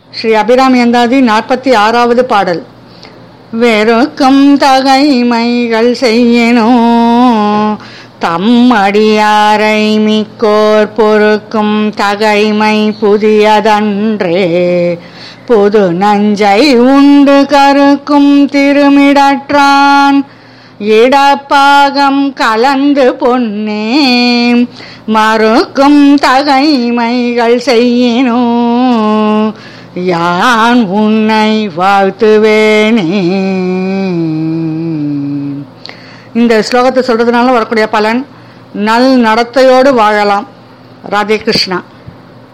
ஸ்ரீ அபிராமி அந்தாதி நாற்பத்தி ஆறாவது பாடல் வெறுக்கும் தகைமைகள் செய்யனோ தம்மடியாரை மிக்கோர் பொறுக்கும் தகைமை புதியதன்றே புது நஞ்சை உண்டு கருக்கும் திருமிடற்றான் இடப்பாகம் கலந்து பொன்னே மறுக்கும் தகைமைகள் செய்யினோ யான் உன்னை வாழ்த்துவேனே இந்த ஸ்லோகத்தை சொல்றதுனால வரக்கூடிய பலன் நல் நடத்தையோடு வாழலாம் ராதே கிருஷ்ணா